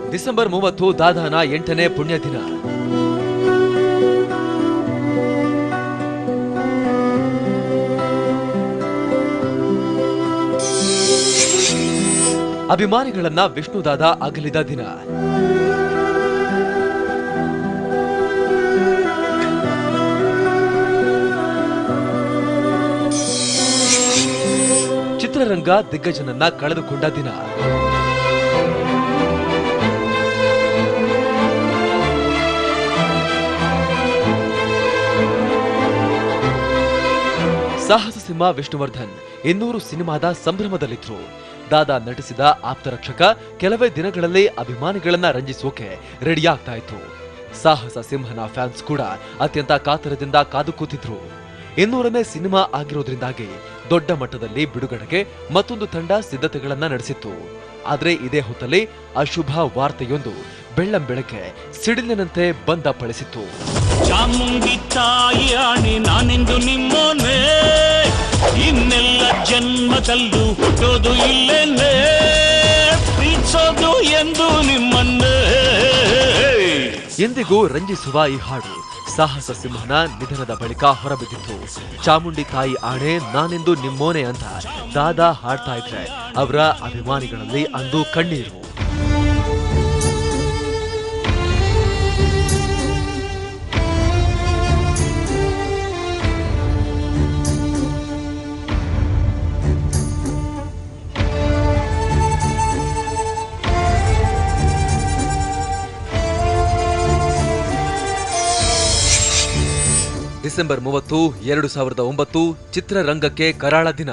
December ಮೂವತ್ತು ದಾದಾನ ಎಂಟನೇ ಪುಣ್ಯ ದಿನ ಅಭಿಮಾನಿಗಳನ್ನ ವಿಷ್ಣುದಾದ ಅಗಲಿದ ದಿನ ಚಿತ್ರರಂಗ ದಿಗ್ಗಜನನ್ನ ಕಳೆದುಕೊಂಡ ದಿನ ಸಾಹಸ ಸಿಂಹ ವಿಷ್ಣುವರ್ಧನ್ ಇನ್ನೂರು ಸಿನಿಮಾದ ಸಂಭ್ರಮದಲ್ಲಿದ್ರು ದಾದಾ ನಟಿಸಿದ ಆಪ್ತರಕ್ಷಕ ಕೆಲವೇ ದಿನಗಳಲ್ಲಿ ಅಭಿಮಾನಿಗಳನ್ನ ರಂಜಿಸೋಕೆ ರೆಡಿ ಆಗ್ತಾ ಇತ್ತು ಸಾಹಸ ಸಿಂಹನ ಫ್ಯಾನ್ಸ್ ಕೂಡ ಅತ್ಯಂತ ಕಾತರದಿಂದ ಕಾದು ಕೂತಿದ್ರು ಇನ್ನೂರನೇ ಸಿನಿಮಾ ಆಗಿರೋದ್ರಿಂದಾಗಿ ದೊಡ್ಡ ಮಟ್ಟದಲ್ಲಿ ಬಿಡುಗಡೆಗೆ ಮತ್ತೊಂದು ತಂಡ ಸಿದ್ಧತೆಗಳನ್ನ ನಡೆಸಿತ್ತು ಆದ್ರೆ ಇದೇ ಹೊತ್ತಲ್ಲಿ ಅಶುಭ ವಾರ್ತೆಯೊಂದು ಬೆಳ್ಳಂ ಬೆಳಗ್ಗೆ ಸಿಡಿಲಿನಂತೆ ಬಂದ ಪಳಿಸಿತ್ತು ಚಾಮುಂಡಿ ತಾಯಿ ಆಣೆ ನಾನೆಂದು ನಿಮ್ಮೋನೆ ಇನ್ನೆಲ್ಲ ಜನ್ಮದಲ್ಲೂ ಹುಟ್ಟೋದು ಇಲ್ಲೇನೆ ಪ್ರೀತಿಸೋದು ಎಂದು ನಿಮ್ಮನ್ನೇ ಎಂದಿಗೂ ರಂಜಿಸುವ ಈ ಹಾಡು ಸಾಹಸ ಸಿಂಹನ ನಿಧನದ ಬಳಿಕ ಹೊರಬಿದ್ದಿತ್ತು ಚಾಮುಂಡಿ ತಾಯಿ ಆಣೆ ನಾನೆಂದು ನಿಮ್ಮೋನೆ ಅಂತ ದಾದಾ ಹಾಡ್ತಾ ಇದ್ರೆ ಅವರ ಅಭಿಮಾನಿಗಳಲ್ಲಿ ಅಂದು ಕಣ್ಣೀರು ಡಿಸೆಂಬರ್ ಮೂವತ್ತು ಎರಡು ಸಾವಿರದ ಒಂಬತ್ತು ಚಿತ್ರರಂಗಕ್ಕೆ ಕರಾಳ ದಿನ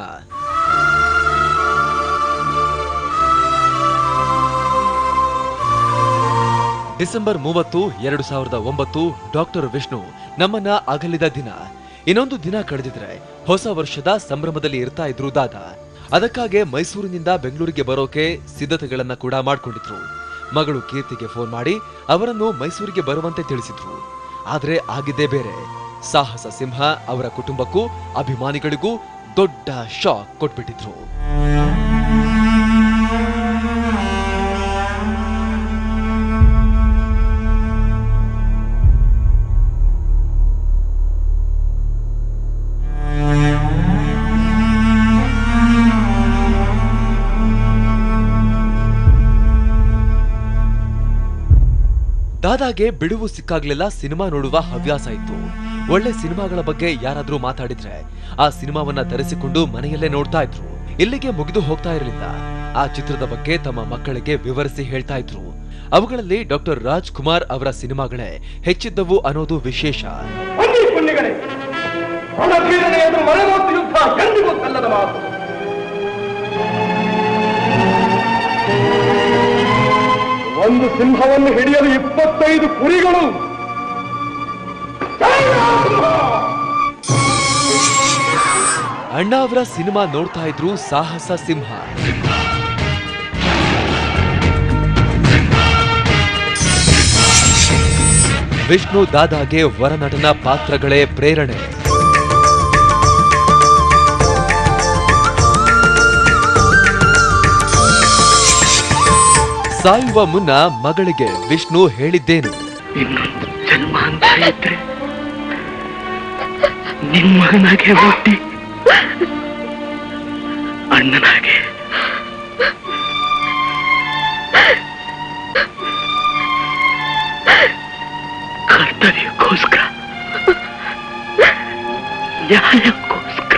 ಡಿಸೆಂಬರ್ ಮೂವತ್ತು ಎರಡು ಸಾವಿರದ ಒಂಬತ್ತು ಡಾಕ್ಟರ್ ವಿಷ್ಣು ನಮ್ಮನ್ನ ಅಗಲಿದ ದಿನ ಇನ್ನೊಂದು ದಿನ ಕಳೆದಿದ್ರೆ ಹೊಸ ವರ್ಷದ ಸಂಭ್ರಮದಲ್ಲಿ ಇರ್ತಾ ಇದ್ರು ದಾದಾ ಅದಕ್ಕಾಗೆ ಮೈಸೂರಿನಿಂದ ಬೆಂಗಳೂರಿಗೆ ಬರೋಕೆ ಸಿದ್ಧತೆಗಳನ್ನ ಕೂಡ ಮಾಡ್ಕೊಂಡಿದ್ರು ಮಗಳು ಕೀರ್ತಿಗೆ ಫೋನ್ ಮಾಡಿ ಅವರನ್ನು ಮೈಸೂರಿಗೆ ಬರುವಂತೆ ತಿಳಿಸಿದ್ರು ಆದ್ರೆ ಆಗಿದ್ದೇ ಬೇರೆ ಸಾಹಸ ಸಿಂಹ ಅವರ ಕುಟುಂಬಕ್ಕೂ ಅಭಿಮಾನಿಗಳಿಗೂ ದೊಡ್ಡ ಶಾಕ್ ಕೊಟ್ಬಿಟ್ಟಿದ್ರು ದಾದಾಗೆ ಬಿಡುವು ಸಿಕ್ಕಾಗ್ಲೆಲ್ಲ ಸಿನಿಮಾ ನೋಡುವ ಹವ್ಯಾಸ ಇತ್ತು ಒಳ್ಳೆ ಸಿನಿಮಾಗಳ ಬಗ್ಗೆ ಯಾರಾದ್ರೂ ಮಾತಾಡಿದ್ರೆ ಆ ಸಿನಿಮಾವನ್ನ ತರಿಸಿಕೊಂಡು ಮನೆಯಲ್ಲೇ ನೋಡ್ತಾ ಇದ್ರು ಇಲ್ಲಿಗೆ ಮುಗಿದು ಹೋಗ್ತಾ ಇರಲಿಲ್ಲ ಆ ಚಿತ್ರದ ಬಗ್ಗೆ ತಮ್ಮ ಮಕ್ಕಳಿಗೆ ವಿವರಿಸಿ ಹೇಳ್ತಾ ಇದ್ರು ಅವುಗಳಲ್ಲಿ ಡಾಕ್ಟರ್ ರಾಜ್ಕುಮಾರ್ ಅವರ ಸಿನಿಮಾಗಳೇ ಹೆಚ್ಚಿದ್ದವು ಅನ್ನೋದು ವಿಶೇಷ ಬನ್ನಿ ಪುಣ್ಯಗಳೇ ರಣಧೀರನೇ ಎದುರು ಮರೆಮೋತು ಯುದ್ಧ ಎಂದಿಗೂ ಸಲ್ಲದ ಮಾತು ಒಂದು ಸಿಂಹವನ್ನು ಹಿಡಿಯಲು ಇಪ್ಪತ್ತೈದು ಕುರಿಗಳು ಜೈ ರಾಮ! ಅಣ್ಣ ಅವರ ಸಿನಿಮಾ ನೋಡ್ತಾ ಇದ್ರು ಸಾಹಸ ಸಿಂಹ ವಿಷ್ಣು ದಾದಾಗೆ ವರನಟನ ಪಾತ್ರಗಳೇ ಪ್ರೇರಣೆ ಸಾಯುವ ಮುನ್ನ ಮಗಳಿಗೆ ವಿಷ್ಣು ಹೇಳಿದ್ದೇನು ಇನ್ನೊಂದು ಜನ್ಮ ಅಂತ ಇದ್ರೆ ನಿನ್ ಮಗನಾಗೆ ಹುಟ್ಟಿ ಅಣ್ಣನಾಗೆ ಕರ್ತವ್ಯಕ್ಕೋಸ್ಕರ ನ್ಯಾಯಕ್ಕೋಸ್ಕರ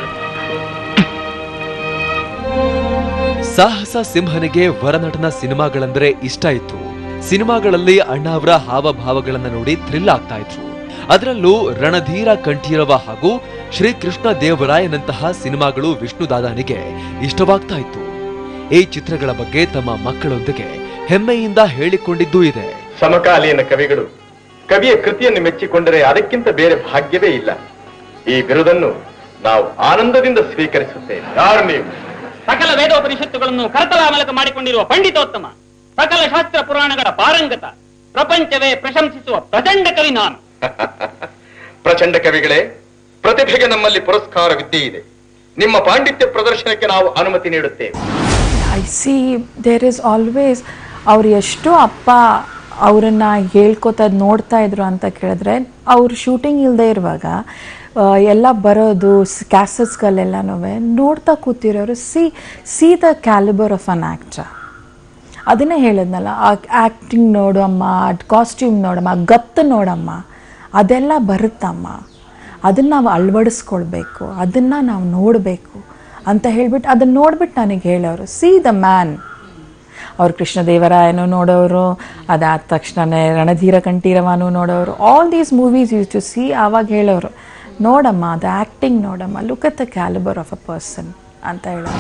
ಸಾಹಸ ಸಿಂಹನಿಗೆ ವರನಟನ ಸಿನಿಮಾಗಳಂದ್ರೆ ಇಷ್ಟ ಇತ್ತು ಸಿನಿಮಾಗಳಲ್ಲಿ ಅಣ್ಣ ಅವರ ಹಾವಭಾವಗಳನ್ನ ನೋಡಿ ಥ್ರಿಲ್ ಆಗ್ತಾ ಇದ್ರು ಅದರಲ್ಲೂ ರಣಧೀರ ಕಂಠೀರವ ಹಾಗೂ ಶ್ರೀಕೃಷ್ಣ ದೇವರಾಯನಂತಹ ಸಿನಿಮಾಗಳು ವಿಷ್ಣು ದಾದಾನಿಗೆ ಇಷ್ಟವಾಗ್ತಾ ಇತ್ತು ಈ ಚಿತ್ರಗಳ ಬಗ್ಗೆ ತಮ್ಮ ಮಕ್ಕಳೊಂದಿಗೆ ಹೆಮ್ಮೆಯಿಂದ ಹೇಳಿಕೊಂಡಿದ್ದೂ ಇದೆ ಸಮಕಾಲೀನ ಕವಿಗಳು ಕವಿಯ ಕೃತಿಯನ್ನು ಮೆಚ್ಚಿಕೊಂಡರೆ ಅದಕ್ಕಿಂತ ಬೇರೆ ಭಾಗ್ಯವೇ ಇಲ್ಲ ಈ ಬಿರುದನ್ನು ನಾವು ಆನಂದದಿಂದ ಸ್ವೀಕರಿಸುತ್ತೇವೆ ಯಾರು ನೀವು ಸಕಲ ವೇದೋಪನಿಷತ್ತುಗಳನ್ನು ಕರತಲ ಮೂಲಕ ಮಾಡಿಕೊಂಡಿರುವ ಪಂಡಿತೋತ್ತಮ ಸಕಲ ಶಾಸ್ತ್ರ ಪುರಾಣಗಳ ಪಾರಂಗತ ಪ್ರಪಂಚವೇ ಪ್ರಶಂಸಿಸುವ ಪ್ರಚಂಡ ಕವಿ ನಾನು ಪ್ರಚಂಡ ಕವಿಗಳೇ ಪ್ರತಿಭೆಗೆ ನಮ್ಮಲ್ಲಿ ಪುರಸ್ಕಾರವಿದ್ದೇ ಇದೆ ನಿಮ್ಮ ಪಾಂಡಿತ್ಯ ಪ್ರದರ್ಶನಕ್ಕೆ ನಾವು ಅನುಮತಿ ನೀಡುತ್ತೇವೆ I see there is always ಅವ್ರು ಎಷ್ಟು ಅಪ್ಪ ಅವರನ್ನು ಹೇಳ್ಕೊತಾ ನೋಡ್ತಾ ಇದ್ರು ಅಂತ ಕೇಳಿದ್ರೆ ಅವ್ರು ಶೂಟಿಂಗ್ ಇಲ್ಲದೆ ಇರುವಾಗ ಆ, ಎಲ್ಲ ಬರೋದು ಕ್ಯಾಸಟ್ಸ್ಗಳೆಲ್ಲನೂ ನೋಡ್ತಾ ಕೂತಿರೋರು see see the calibre of an actor ಅದನ್ನೇ ಹೇಳಿದ್ನಲ್ಲ ಆ ಆ್ಯಕ್ಟಿಂಗ್ ನೋಡಮ್ಮ ಕಾಸ್ಟ್ಯೂಮ್ ನೋಡಮ್ಮ ಗತ್ತು ನೋಡಮ್ಮ ಅದೆಲ್ಲ ಬರುತ್ತಮ್ಮ ಅದನ್ನು ನಾವು ಅಳವಡಿಸ್ಕೊಳ್ಬೇಕು ಅದನ್ನು ನಾವು ನೋಡಬೇಕು ಅಂತ ಹೇಳ್ಬಿಟ್ಟು ಅದನ್ನು ನೋಡ್ಬಿಟ್ಟು ನನಗೆ ಹೇಳೋರು ಸಿ ದ ಮ್ಯಾನ್ ಅವ್ರು ಕೃಷ್ಣದೇವರಾಯನೂ ನೋಡೋರು ಅದಾದ ತಕ್ಷಣನೇ ರಣಧೀರ ಕಂಠೀರವನೂ ನೋಡೋರು all these movies used to see ಆವಾಗ ಹೇಳೋರು ನೋಡಮ್ಮ ಅದು ಆ್ಯಕ್ಟಿಂಗ್ ನೋಡಮ್ಮ look at the calibre of a person ಅಂತ ಹೇಳೋರು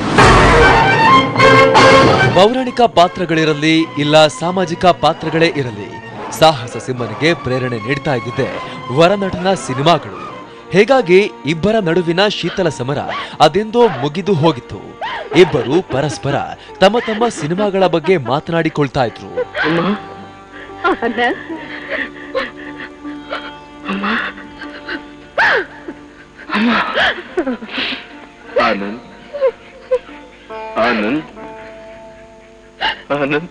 ಪೌರಾಣಿಕ ಪಾತ್ರಗಳಿರಲಿ ಇಲ್ಲ ಸಾಮಾಜಿಕ ಪಾತ್ರಗಳೇ ಇರಲಿ ಸಾಹಸ ಸಿಂಹನಿಗೆ ಪ್ರೇರಣೆ ನೀಡ್ತಾ ಇದ್ದಿದ್ದೆ ವರನಟನ ಸಿನಿಮಾಗಳು ಹೀಗಾಗಿ ಇಬ್ಬರ ನಡುವಿನ ಶೀತಲ ಸಮರ ಅದೆಂದೋ ಮುಗಿದು ಹೋಗಿತ್ತು ಇಬ್ಬರು ಪರಸ್ಪರ ತಮ್ಮ ತಮ್ಮ ಸಿನಿಮಾಗಳ ಬಗ್ಗೆ ಮಾತನಾಡಿಕೊಳ್ತಾ ಇದ್ರು ಆನಂದ್ ಆನಂದ್ ಆನಂದ್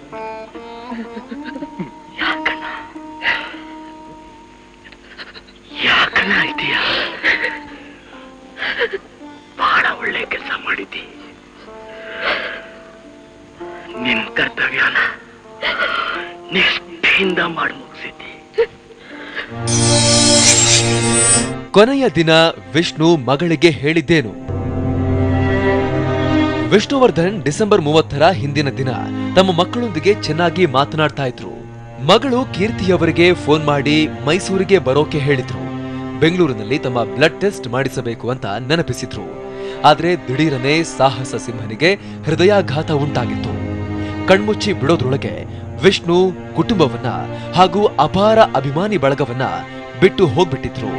ಯಾಕನ ಇದೆಯಾ ಬಹಳ ಒಳ್ಳೆ ಕೆಲಸ ಮಾಡಿದ್ದಿ ನಿನ್ ಕರ್ತವ್ಯನ ನಿಷ್ಠೆಯಿಂದ ಮಾಡಿ ಮುಗಿಸಿದ್ದಿ ಕೊನೆಯ ದಿನ ವಿಷ್ಣು ಮಗಳಿಗೆ ಹೇಳಿದ್ದೇನು ವಿಷ್ಣುವರ್ಧನ್ ಡಿಸೆಂಬರ್ ಮೂವತ್ತರ ಹಿಂದಿನ ದಿನ ತಮ್ಮ ಮಕ್ಕಳೊಂದಿಗೆ ಚೆನ್ನಾಗಿ ಮಾತನಾಡ್ತಾ ಇದ್ರು ಮಗಳು ಕೀರ್ತಿಯವರಿಗೆ ಫೋನ್ ಮಾಡಿ ಮೈಸೂರಿಗೆ ಬರೋಕೆ ಹೇಳಿದ್ರು ಬೆಂಗಳೂರಿನಲ್ಲಿ ತಮ್ಮ ಬ್ಲಡ್ ಟೆಸ್ಟ್ ಮಾಡಿಸಬೇಕು ಅಂತ ನೆನಪಿಸಿದ್ರು ಆದ್ರೆ ದಿಢೀರನೆ ಸಾಹಸ ಸಿಂಹನಿಗೆ ಹೃದಯಾಘಾತ ಉಂಟಾಗಿತ್ತು ಕಣ್ಮುಚ್ಚಿ ಬಿಡೋದ್ರೊಳಗೆ ವಿಷ್ಣು ಕುಟುಂಬವನ್ನ ಹಾಗೂ ಅಪಾರ ಅಭಿಮಾನಿ ಬಳಗವನ್ನ ಬಿಟ್ಟು ಹೋಗ್ಬಿಟ್ಟಿದ್ರು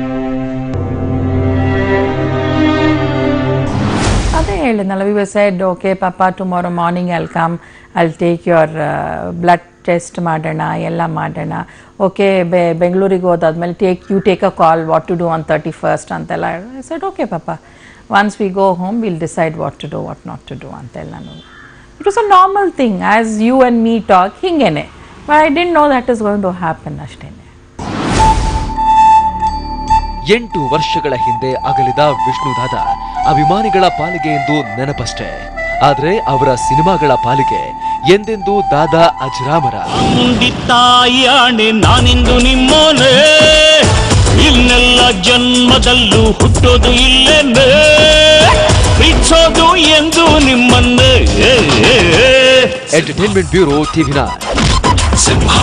ಅದೇ ಹೇಳಿದ್ನಲ್ಲ ವಿ ಸೆಡ್ ಓಕೆ ಪಾಪ tomorrow morning I'll come I'll take your blood test ಮಾಡೋಣ ಎಲ್ಲ ಮಾಡೋಣ ಓಕೆ ಬೆ ಬೆಂಗಳೂರಿಗೆ ಹೋದಾದ್ಮೇಲೆ take you take a call what to do on thirty first ಅಂತೆಲ್ಲ ಸೆಡ್ ಓಕೆ ಪಾಪ once we go home will decide what to do what not to do ಅಂತೆಲ್ಲನೂ it was a normal thing as you and me talk ಹಿಂಗೇನೆ but I didn't know that is going to happen ಅಷ್ಟೇ ಎಂಟು ವರ್ಷಗಳ ಹಿಂದೆ ಅಗಲಿದ ವಿಷ್ಣುದಾದ ಅಭಿಮಾನಿಗಳ ಪಾಲಿಗೆ ಎಂದು ನೆನಪಷ್ಟೇ ಆದ್ರೆ ಅವರ ಸಿನಿಮಾಗಳ ಪಾಲಿಗೆ ಎಂದೆಂದೂ ದಾದಾ ಅಜರಾಮರ ತಾಯಿ ಆಣೆ ನಾನಿಂದು ನಿಮ್ಮೋನೆ ಇನ್ನೆಲ್ಲ ಜನ್ಮದಲ್ಲೂ ಹುಟ್ಟೋದು ಇಲ್ಲೇನೆ ಬಿಚ್ಚೋದು ಎಂದು ನಿಮ್ಮನ್ನೇ ಎಂಟರ್ಟೈನ್ಮೆಂಟ್ ಬ್ಯೂರೋ ಟಿವಿ ನೈನ್ ಸಿಂಹ